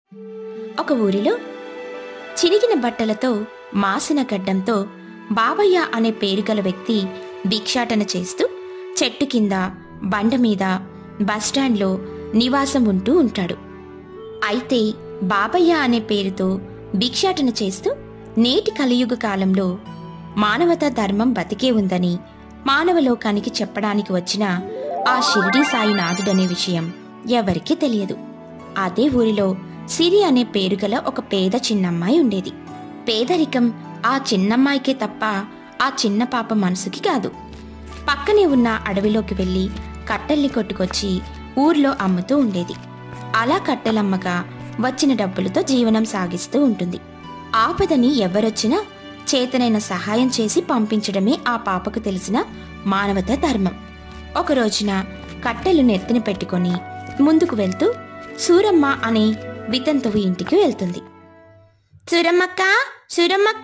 ఒక ఊరిలో చిరిగిన బట్టలతో మాసిన గడ్డంతో బాబయ్య అనే పేరు గల వ్యక్తి భిక్షాటన చేస్తూ చెట్టు కింద బండ మీద బస్టాండ్లో నివాసం ఉంటూ ఉంటాడు అయితే బాబయ్య అనే పేరుతో భిక్షాటన చేస్తూ నేటి కలియుగ కాలంలో మానవతా ధర్మం బతికే ఉందని మానవలోకానికి చెప్పడానికి వచ్చిన ఆ షిరిడీ సాయి నాథుడనే విషయం ఎవరికీ తెలియదు అదే ఊరిలో సిరి అనే పేరు గల ఒక పేద చిన్నమ్మాయి ఉండేది పేదరికం ఆ చిన్నమ్మాయికే తప్ప ఆ చిన్న పాప మనసుకి కాదు పక్కనే ఉన్న అడవిలోకి వెళ్ళి కట్టెల్ని కొట్టుకొచ్చి ఊర్లో అమ్ముతూ ఉండేది అలా కట్టెలమ్మగా వచ్చిన డబ్బులతో జీవనం సాగిస్తూ ఉంటుంది ఆపదని ఎవరొచ్చినా చేతనైన సహాయం చేసి పంపించడమే ఆ పాపకు తెలిసిన మానవత ధర్మం ఒక రోజున కట్టెలు నెత్తిన పెట్టుకొని ముందుకు వెళ్తూ సూరమ్మ అనే వితంతువు ఇంటికి వెళ్తుంది సూరమ్మక్క సూరమ్మక్క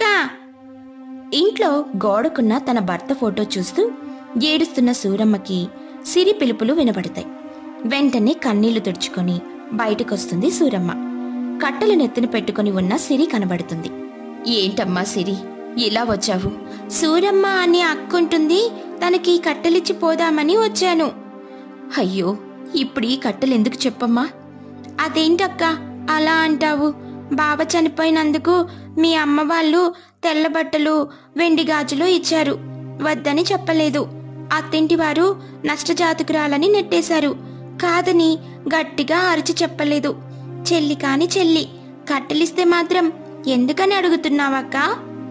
ఇంట్లో గోడకున్న తన భర్త ఫోటో చూస్తూ ఏడుస్తున్న సూరమ్మకి సిరి పిలుపులు వినబడతాయి వెంటనే కన్నీళ్లు తుడుచుకొని బయటకొస్తుంది సూరమ్మ కట్టెలు నెత్తిన పెట్టుకొని ఉన్న సిరి కనబడుతుంది ఏంటమ్మా సిరి ఇలా వచ్చావు సూరమ్మ అని అక్కుంటుంది తనకి ఈ కట్టెలిచ్చి పోదామని వచ్చాను అయ్యో ఇప్పుడు ఈ కట్టెలు ఎందుకు చెప్పమ్మా అదేంటక్క అలా అంటావు బావ చనిపోయినందుకు మీ అమ్మ వాళ్ళు తెల్ల బట్టలు వెండి గాజులు ఇచ్చారు వద్దని చెప్పలేదు అత్తింటి వారు నష్టజాతకురాలని నెట్టేశారు కాదని గట్టిగా అరిచి చెప్పలేదు చెల్లి కాని చెల్లి కట్టెలిస్తే మాత్రం ఎందుకని అడుగుతున్నావక్కా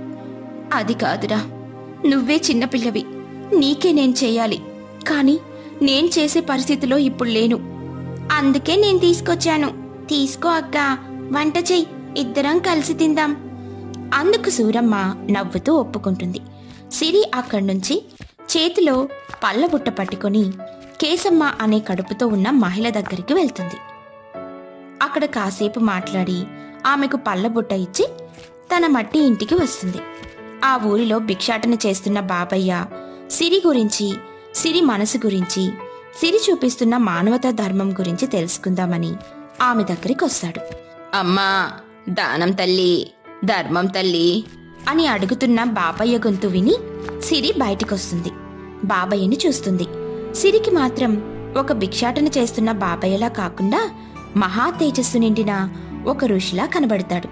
అది కాదురా నువ్వే చిన్నపిల్లవి నీకే నేను చేయాలి కానీ నేను చేసే పరిస్థితిలో ఇప్పుడు లేను అందుకే నేను తీసుకొచ్చాను తీసుకో అక్క వంట చెయ్యి ఇద్దరం కలిసి తిందాం అందుకు సూరమ్మ నవ్వుతూ ఒప్పుకుంటుంది సిరి అక్కడి నుంచి చేతిలో పళ్ళబుట్ట పట్టుకొని కేసమ్మ అనే కడుపుతో ఉన్న మహిళ దగ్గరికి వెళ్తుంది అక్కడ కాసేపు మాట్లాడి ఆమెకు పళ్ళబుట్ట ఇచ్చి తన మట్టి ఇంటికి వస్తుంది ఆ ఊరిలో భిక్షాటన చేస్తున్న బాబయ్య సిరి గురించి సిరి మనసు గురించి సిరి చూపిస్తున్న మానవతా ధర్మం గురించి తెలుసుకుందామని ఆమె దగ్గరికి వస్తాడు అమ్మా దానం తల్లి ధర్మం తల్లి అని అడుగుతున్న బాబయ్య గొంతు విని సిరి బయటికొస్తుంది బాబయ్యని చూస్తుంది సిరికి మాత్రం ఒక భిక్షాటన చేస్తున్న బాబయ్యలా కాకుండా మహా తేజస్సు నిండిన ఒక ఋషిలా కనబడతాడు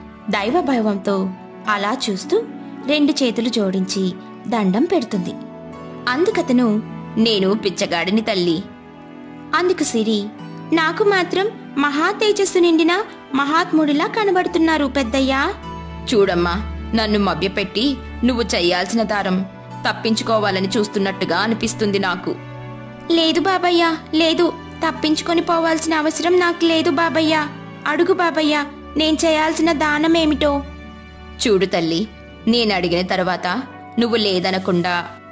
దైవభైవంతో అలా చూస్తూ రెండు చేతులు జోడించి దండం పెడుతుంది అందుకతను నేను పిచ్చగాడిని తల్లి అందుకు సిరి నాకు మాత్రం మహా తేజస్సు నిండిన మహాత్ముడిలా కనబడుతున్నారు పెద్దయ్యా చూడమ్మా నన్ను మభ్యపెట్టి నువ్వు చెయ్యాల్సిన దారం తప్పించుకోవాలని చూస్తున్నట్టుగా అనిపిస్తుంది నాకు లేదు బాబయ్య లేదు తప్పించుకొని పోవాల్సిన అవసరం నాకు లేదు బాబయ్య అడుగు బాబయ్య నేను చేయాల్సిన దానమేమిటో చూడు తల్లి నేను అడిగిన తర్వాత నువ్వు లేదనకుండా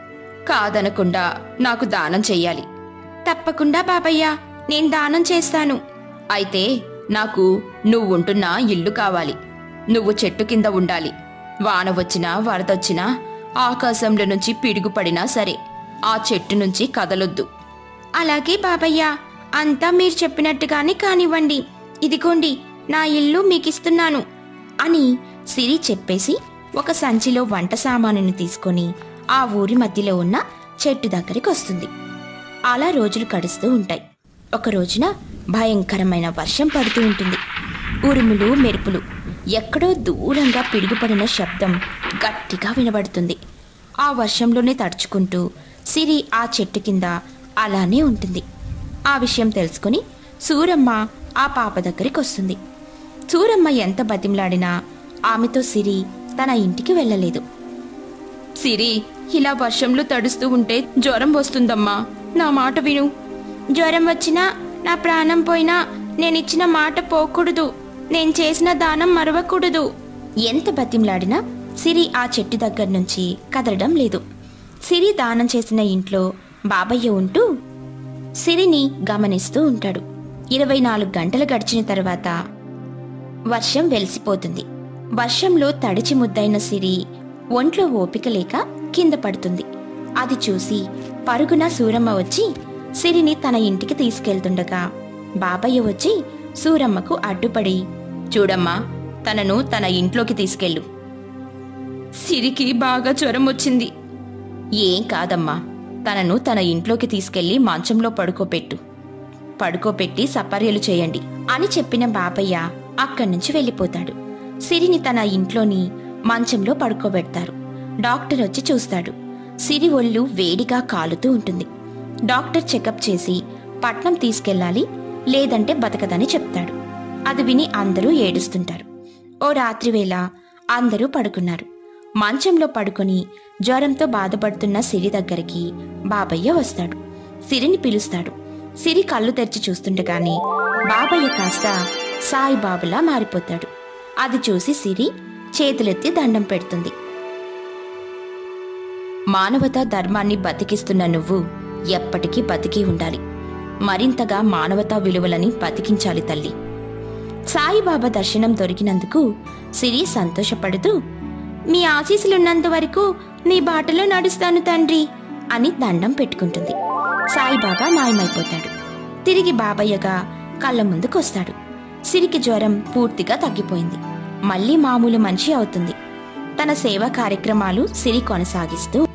కాదనకుండా నాకు దానం చెయ్యాలి తప్పకుండా బాబయ్య నేను దానం చేస్తాను అయితే నాకు నువ్వుంటున్న ఇల్లు కావాలి నువ్వు చెట్టు కింద ఉండాలి వాన వచ్చినా వరదొచ్చినా ఆకాశంలో నుంచి పిడుగుపడినా సరే ఆ చెట్టు నుంచి కదలొద్దు అలాగే బాబయ్య అంతా మీరు చెప్పినట్టుగానే కానివ్వండి ఇదిగోండి నా ఇల్లు మీకిస్తున్నాను అని సిరి చెప్పేసి ఒక సంచిలో వంట సామానుని తీసుకొని ఆ ఊరి మధ్యలో ఉన్న చెట్టు దగ్గరికి వస్తుంది అలా రోజులు గడుస్తూ ఉంటాయి ఒక రోజున భయంకరమైన వర్షం పడుతూ ఉంటుంది ఉరుములు మెరుపులు ఎక్కడో దూరంగా పిడుగుపడిన శబ్దం గట్టిగా వినబడుతుంది ఆ వర్షంలోనే తడుచుకుంటూ సిరి ఆ చెట్టు కింద అలానే ఉంటుంది ఆ విషయం తెలుసుకుని సూరమ్మ ఆ పాప దగ్గరికి వస్తుంది సూరమ్మ ఎంత బతిమలాడినా ఆమెతో సిరి తన ఇంటికి వెళ్ళలేదు సిరి ఇలా వర్షంలో తడుస్తూ ఉంటే జ్వరం వస్తుందమ్మా నా మాట విను జ్వరం వచ్చినా నా ప్రాణం పోయినా నేనిచ్చిన మాట పోకూడదు నేను చేసిన దానం మరవకూడదు ఎంత బతిమలాడినా సిరి ఆ చెట్టు దగ్గర నుంచి కదలడం లేదు సిరి దానం చేసిన ఇంట్లో బాబయ్య ఉంటూ సిరిని గమనిస్తూ ఉంటాడు ఇరవై నాలుగు గంటలు గడిచిన తర్వాత వర్షం వెలిసిపోతుంది వర్షంలో తడిచి ముద్దైన సిరి ఒంట్లో ఓపిక లేక కింద పడుతుంది అది చూసి పరుగున సూరమ్మ వచ్చి సిరిని తన ఇంటికి తీసుకెళ్తుండగా బాబయ్య వచ్చి సూరమ్మకు అడ్డుపడి చూడమ్మా తనను తన ఇంట్లోకి తీసుకెళ్ళు సిరికి బాగా జ్వరం వచ్చింది ఏం కాదమ్మా తనను తన ఇంట్లోకి తీసుకెళ్లి మంచంలో పడుకోపెట్టు పడుకోపెట్టి సపర్యలు చేయండి అని చెప్పిన బాబయ్య అక్కడి నుంచి వెళ్ళిపోతాడు సిరిని తన ఇంట్లోని మంచంలో పడుకోబెడతారు డాక్టర్ వచ్చి చూస్తాడు సిరి ఒళ్ళు వేడిగా కాలుతూ ఉంటుంది డాక్టర్ చెకప్ చేసి పట్నం తీసుకెళ్ళాలి లేదంటే బతకదని చెప్తాడు అది విని అందరూ ఏడుస్తుంటారు ఓ రాత్రివేళ అందరూ పడుకున్నారు మంచంలో పడుకొని జ్వరంతో బాధపడుతున్న సిరి దగ్గరికి బాబయ్య వస్తాడు సిరిని పిలుస్తాడు సిరి కళ్ళు తెరిచి చూస్తుండగానే బాబయ్య కాస్త సాయిబాబులా మారిపోతాడు అది చూసి సిరి చేతులెత్తి దండం పెడుతుంది మానవతా ధర్మాన్ని బతికిస్తున్న నువ్వు ఎప్పటికీ బతికి ఉండాలి మరింతగా మానవతా విలువలని బతికించాలి తల్లి సాయిబాబా దర్శనం దొరికినందుకు సిరి సంతోషపడుతూ మీ ఆశీస్సులున్నంత వరకు నీ బాటలో నడుస్తాను తండ్రి అని దండం పెట్టుకుంటుంది సాయిబాబా మాయమైపోతాడు తిరిగి బాబయ్యగా కళ్ళ ముందుకొస్తాడు సిరికి జ్వరం పూర్తిగా తగ్గిపోయింది మళ్ళీ మామూలు మనిషి అవుతుంది తన సేవా కార్యక్రమాలు సిరి కొనసాగిస్తూ